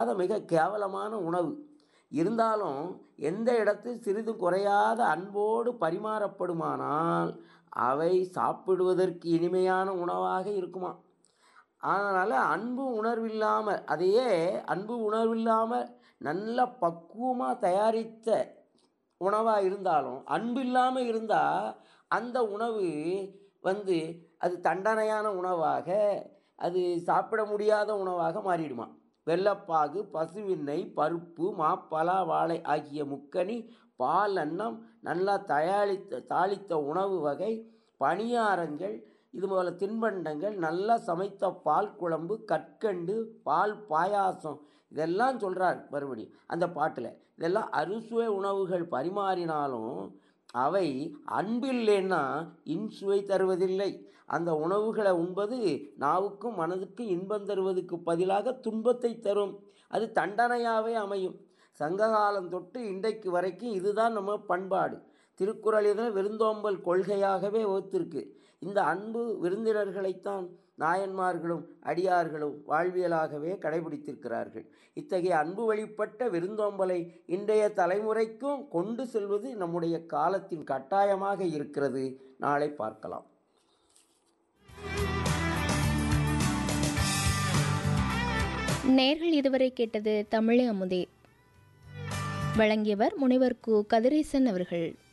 முடியாத மிக கேவலமான உணவு இருந்தாலும் எந்த இடத்தில் சிறிது குறையாத அன்போடு பரிமாறப்படுமானால் அவை சாப்பிடுவதற்கு இனிமையான உணவாக இருக்குமா அதனால் அன்பு உணர்வில்லாமல் அதையே அன்பு உணர்வில்லாமல் நல்ல பக்குவமாக தயாரித்த உணவாக இருந்தாலும் அன்பு இல்லாமல் இருந்தால் அந்த உணவு வந்து அது தண்டனையான உணவாக அது சாப்பிட முடியாத உணவாக மாறிடுமா வெள்ளப்பாகு பசுவிண்ணெய் பருப்பு மாப்பலா வாழை ஆகிய முக்கனி பால் அன்னம் நல்லா தயாரித்த தாளித்த உணவு வகை பணியாரங்கள் இது போல தின்பண்டங்கள் நல்லா சமைத்த பால் குழம்பு கற்கண்டு பால் பாயாசம் இதெல்லாம் சொல்கிறார் மறுபடி அந்த பாட்டில் இதெல்லாம் அறுசுவை உணவுகள் பரிமாறினாலும் அவை அன்பில்லைன்னா இன்சுவை தருவதில்லை அந்த உணவுகளை உண்பது நாவுக்கும் மனதுக்கும் இன்பம் தருவதற்கு பதிலாக துன்பத்தை தரும் அது தண்டனையாகவே அமையும் சங்ககாலம் தொட்டு இன்றைக்கு வரைக்கும் இதுதான் நம்ம பண்பாடு திருக்குறள் இதில் விருந்தோம்பல் கொள்கையாகவே வகுத்திருக்கு இந்த அன்பு விருந்தினர்களைத்தான் நாயன்மார்களும் அடியார்களும் வாழ்வியலாகவே கடைபிடித்திருக்கிறார்கள் இத்தகைய அன்பு வழிபட்ட விருந்தோம்பலை இன்றைய தலைமுறைக்கும் கொண்டு செல்வது நம்முடைய காலத்தின் கட்டாயமாக இருக்கிறது நாளை பார்க்கலாம் நேர்கள் இதுவரை கேட்டது தமிழே அமுதே வழங்கியவர் முனைவர் கு கதிரேசன் அவர்கள்